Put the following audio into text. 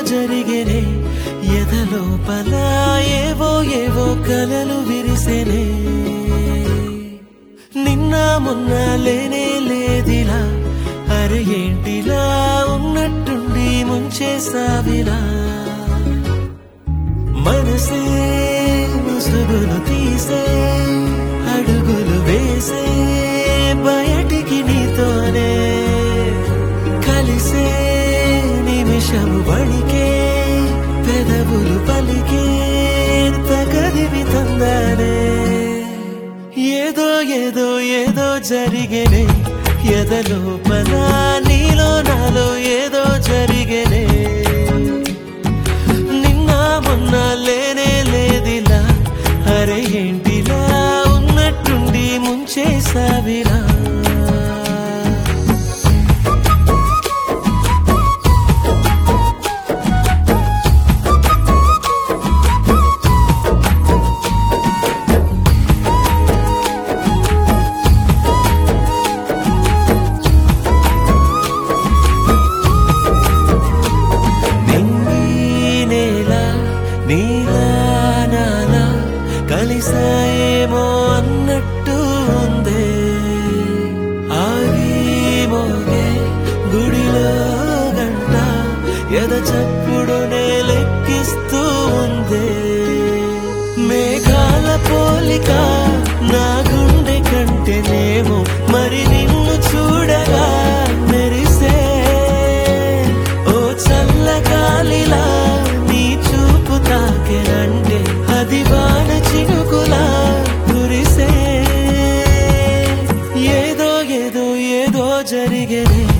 జరిగేనే ఎదలోపల ఏవో ఏవో కలలు విరిసెనే నిన్న మొన్న లేనే లేదిలా అరే ఏంటిలా ఉన్నట్టుండి ముంచేసావిలా మనసే ముసుగులు తీసే అడుగులు వేసే బయటికి నీతోనే కలిసే నిమిషము వణికే పెదవులు పలికే తగదివి తందానే ఏదో ఏదో ఏదో జరిగేనే ఎదలోపల నీలో నాలో ఏదో జరిగేనే నిన్న మొన్న లేనే లేదిలా అరే ఏంటిలా ఉన్నట్టుండి ముంచేసావిలా నింగి నేల నీలా నాలా కలిసాయేమో అన్నట్టు ఉందే ఆగి మోగే గుడిలో గంట ఎద చప్పుడునే లెక్కిస్తూ ఉందే మేఘాల పోలిక నా గుండె కంటేనేమో మరి నిన్ను చూడగా మెరిసే ఓ చల్లగాలిలా నీ చూపు తాకెనంటే అది వాన చినుకులా కురిసే ఏదో ఏదో ఏదో జరిగేనే